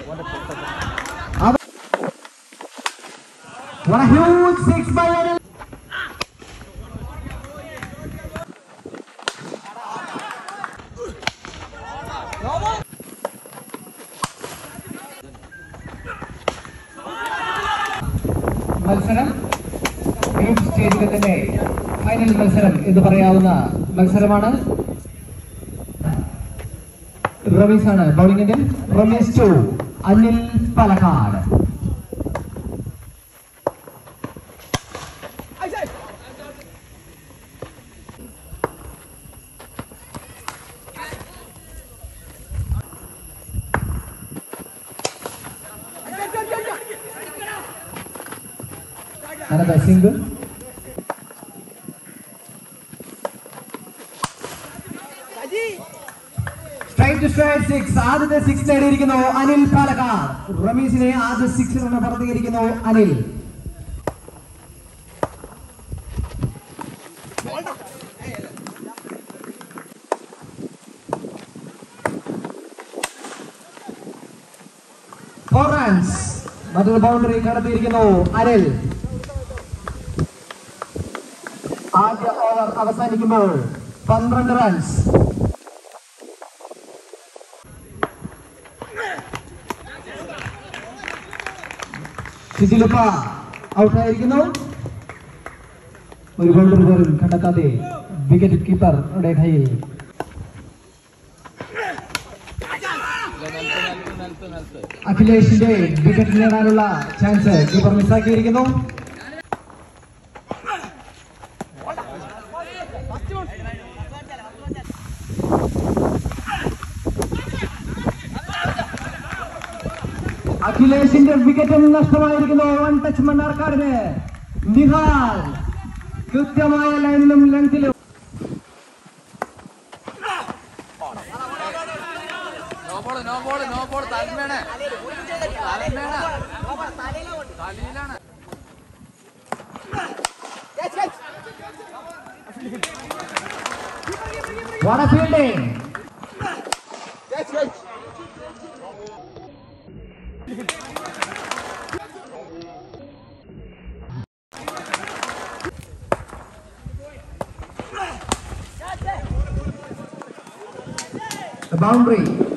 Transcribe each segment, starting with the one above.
What a huge six by Anil. മത്സരം group സ്റ്റേജിലെ തന്നെ ഫൈനൽ മത്സരം എന്ന് പറയാവുന്ന മത്സരമാണ് റമീസ് ആണ് ബൗളിംഗിന്റെ Ramees to Anil Palakkad Another single. Straight to straight six ആദ്യത്തെ സിക്സ് നേടിയിരിക്കുന്നു അനിൽ പാലക്കാട് റമീസിനെ ആദ്യ സിക്സ് റൺ പുറത്തേക്കിരിക്കുന്നു അനിൽ ഫോർ റൺസ് മറ്റൊരു ബൗണ്ടറി കടത്തിയിരിക്കുന്നു അനിൽ ആദ്യ ഓവർ അവസാനിക്കുമ്പോൾ പന്ത്രണ്ട് റൺസ് ഷിജിലുപ്പ ഔട്ടായിരിക്കുന്നു ഒരു ബൗണ്ടറി പോലും കണ്ടെത്താതെ വിക്കറ്റ് കീപ്പറുടെ കയ്യിൽ അഖിലേഷിന്റെ വിക്കറ്റ് നേടാനുള്ള ചാൻസ് കീപ്പർ മിസ്സാക്കിയിരിക്കുന്നു അഖിലേഷിന്റെ വിക്കറ്റും നഷ്ടമായിരിക്കുന്നു വൺ ടച്ച് മണ്ണാർക്കാടിന് നിഹാൽ കൃത്യമായ ലൈനിലും ലെങ്തിലും no ball no ball no ball തലമേണ് തലമേണ് തലയിലാണ് What a fielding! ബൗണ്ടറി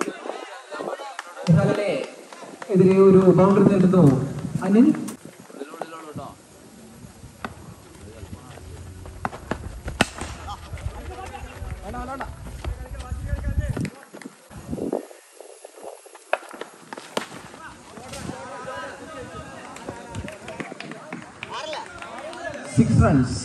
ഇഹലെ എതിരെ ഒരു ബൗണ്ടറി നേടുന്നു അനിൽ കേട്ടോ six runs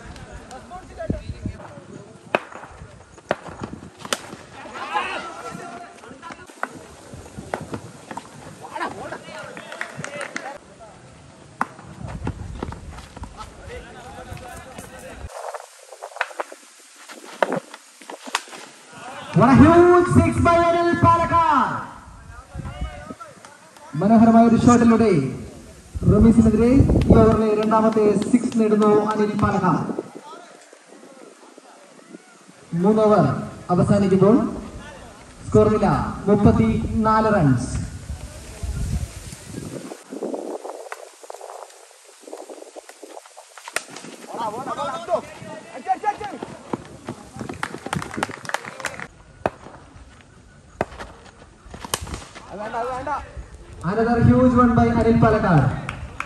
What a huge six by Anil Palakar. മനോഹരമായ ഒരു ഷോട്ടിലൂടെ റമീസിനെതിരെ ഈ ഓവറിലെ രണ്ടാമത്തെ സിക്സ് നേടുന്നു അനിൽ പാലക്കാട് മൂന്ന് ഓവർ അവസാനിക്കുമ്പോൾ സ്കോർ നില മുപ്പത്തി നാല് runs Another huge one by Anil Palakad.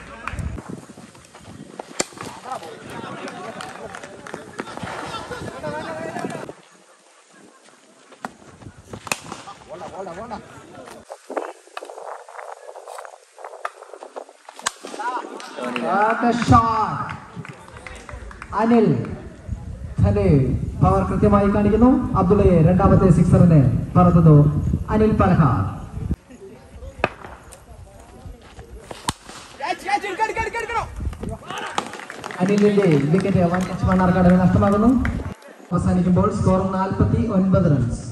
What a shot! Anil തന്റെ പവർ കൃത്യമായി കാണിക്കുന്നു അബ്ദുള്ളയെ രണ്ടാമത്തെ സിക്സറിനെ പറത്തുന്നു അനിൽ പലഹാർ അനിലിന്റെ വിക്കറ്റ് വൺ ടച്ച് മണ്ണാർക്കാടിന് നഷ്ടമാകുന്നു അവസാനിക്കുമ്പോൾ സ്കോർ നാൽപ്പത്തി ഒൻപത് runs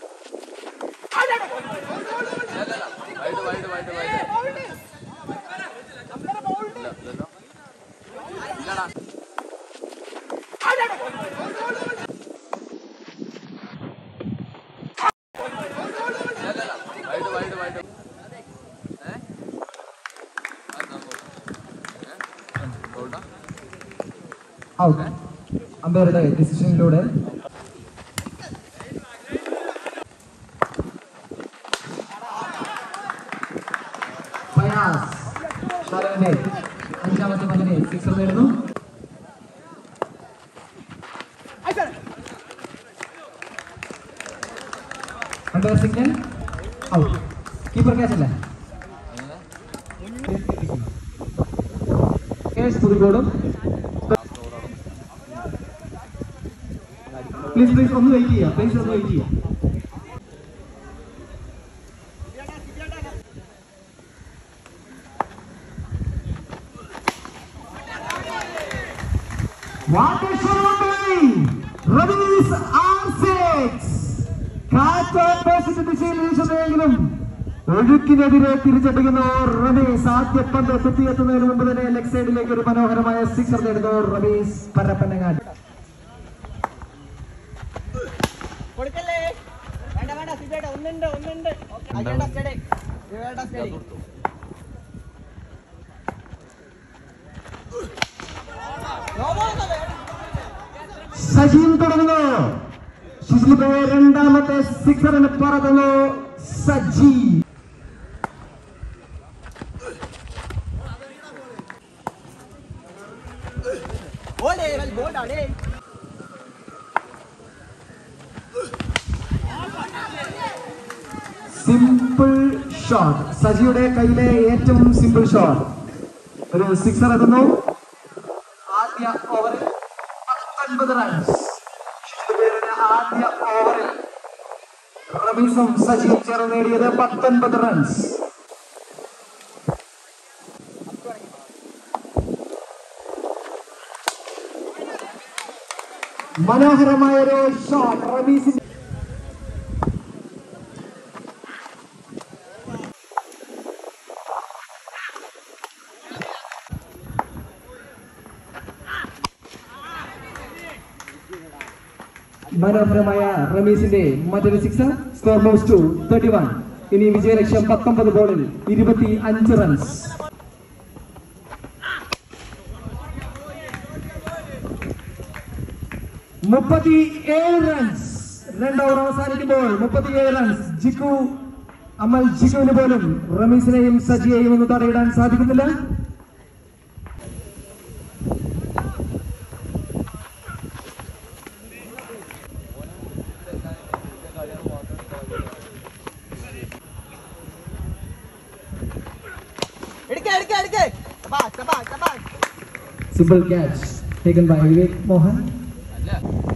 wide wide wide wide out അമ്പയറുടെ ഡിസിഷനിലൂടെ ഫയാസ് ഷാരോന്റെ അഞ്ചാമത്തെ പന്തിനെ സിക്സർ നേടുന്നു umpire signal out keeper catch അല്ലേ കേസ് പുതുക്കോടും പ്ലീസ് പ്ലീസ് ഒന്ന് വെയിറ്റ് ചെയ്യാം പ്ലീസ് ഒന്ന് വെയിറ്റ് ചെയ്യാം What a shot Ravis R6 കാറ്റോപ്പോസിറ്റ് ദിശയിൽ വീശുന്നെങ്കിലും ഒഴുക്കിനെതിരെ തിരിച്ചടിക്കുന്നു റമീസ് ആദ്യ പന്ത് കുത്തിയെത്തുന്നതിന് മുമ്പ് തന്നെ ലെഗ് സൈഡിലേക്ക് ഒരു മനോഹരമായ സിക്സർ നേടുന്നു റമീസ് പരപ്പനങ്ങാട് കൊടുക്കല്ലേ വേണ്ട വേണ്ട സിബേട്ട ഒന്നുണ്ട് ഒന്നുണ്ട് അജയുടെ സ്റ്റഡി ഇവരുടെ സ്റ്റഡി സജീവ് തുടങ്ങുന്നു സുസ്മിതയെ രണ്ടാമത്തെ സിക്സറിന് പറത്തുന്നു സജി ഓടേ ബോൾഡാടേ സിമ്പിൾ ഷോട്ട് സജിയുടെ കയ്യിലെ ഏറ്റവും സിമ്പിൾ ഷോട്ട് ഒരു സിക്സർ എത്തുന്നു ആദ്യ ഓവറിൽ പത്തൊൻപത് റൺസ് ഷിജുബേറിന്റെ ആദ്യ ഓവറിൽ റമീസും സജിയും ചേർന്ന് നേടിയത് പത്തൊൻപത് റൺസ് മനോഹരമായ ഒരു ഷോട്ട് റമീസിന്റെ മനോഹരമായ റമീസിന്റെ മറ്റൊരു six score moves to thirty one ഇനി വിജയലക്ഷ്യം പത്തൊമ്പത് ബോളിൽ ഇരുപത്തി അഞ്ച് റൺസ് മുപ്പത്തി ഏഴ് റൺസ് രണ്ട് ഓവർ അവസാനിക്കുമ്പോൾ മുപ്പത്തി ഏഴ് റൺസ് ജിക്കു അമൽ ജിക്കുവിന് പോലും റമീസിനെയും സജിയെയും ഒന്ന് തടയിടാൻ സാധിക്കുന്നില്ല എടുക്കേ എടുക്കേ എടുക്കേ ചപ്പാ ചപ്പാ ചപ്പാ simple catch taken by Vivek Mohan അല്ല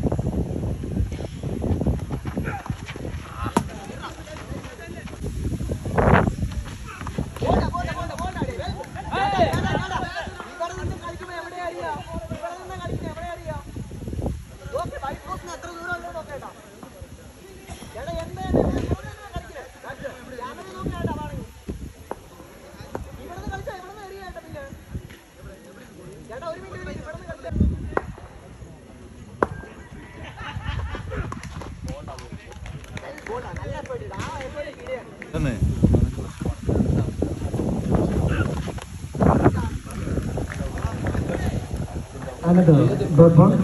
ബോൾഡാ ബോൾഡാ ബോൾഡാ ബോൾഡാടേ വേണ്ട വേണ്ട ഇവിടെ നിന്ന് കളിക്കുമ്പോൾ എവിടെ അറിയാം ഇവിടെ നിന്ന് കളിക്കുന്നത് എവിടെ അറിയാം നോക്ക് വൈറ്റ് ബോക്സിന് എത്ര ദൂരം ഉണ്ടോ നോക്കേട്ടാ എടാ എന്താ കളിക്കുന്നത് ക്യാമറ നോക്കിയാട്ടാ പറഞ്ഞു ഇവിടെ നിന്ന് കളിച്ചാ ഇവിടെ നിന്ന് എറിയാട്ടാ പിന്നെ ചേട്ടാ ഒരു മിനിറ്റ് ഇവിടെ നിന്ന് കളിച്ചാ ബോൾഡാ നല്ല എഫേർട്ട് ആ എഫേർട്ട് കിടിയാണ് another dot ball.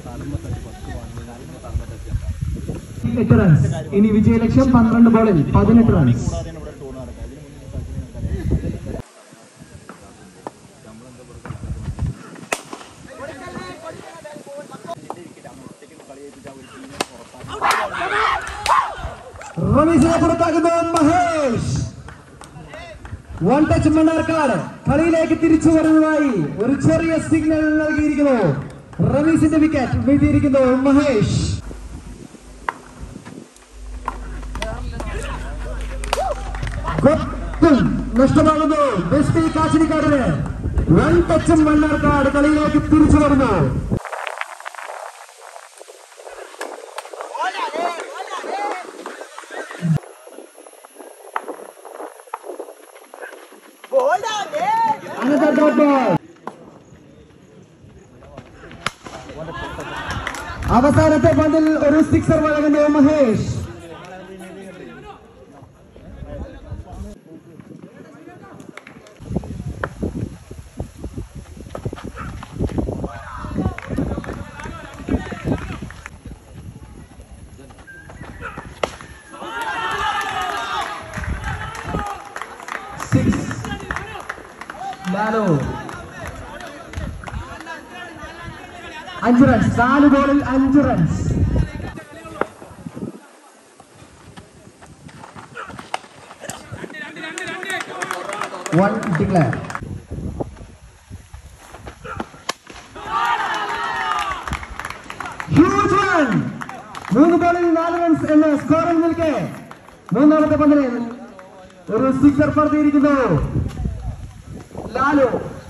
എട്ട് റൺസ് ഇനി വിജയലക്ഷ്യം പന്ത്രണ്ട് ബോളിൽ പതിനെട്ട് റൺസ് റമീസിനെ പുറത്താക്കുന്നു മഹേഷ് വൺ ടച്ച് മണ്ണാർക്കാട് കളിയിലേക്ക് തിരിച്ചു വരുന്നതായി ഒരു ചെറിയ സിഗ്നൽ നൽകിയിരിക്കുന്നു റമീസിന്റെ വിക്കറ്റ് വീഴ്ത്തിയിരിക്കുന്നു മഹേഷ് ഗോൾ നഷ്ടമാകുന്നു വെസ്റ്റി കാച്ചിനിക്കാടിന് വൺ ടച്ചും മണ്ണാർക്കാട് കളിയിലേക്ക് തിരിച്ചു വരുന്നു ബോൾഡാടേ Another dot ball. അവസാനത്തെ പന്തിൽ ഒരു സിക്സർ വഴങ്ങുന്നു മഹേഷ് ലാലോ അഞ്ച് റൺസ് നാല് ബോളിൽ അഞ്ച് runs one declare huge run മൂന്ന് ബോളിൽ നാല് റൺസ് എന്ന സ്കോറിൽ നിൽക്കെ മൂന്നാമത്തെ പന്തിന് ഒരു സിക്സർ പറത്തിയിരിക്കുന്നു ലാലു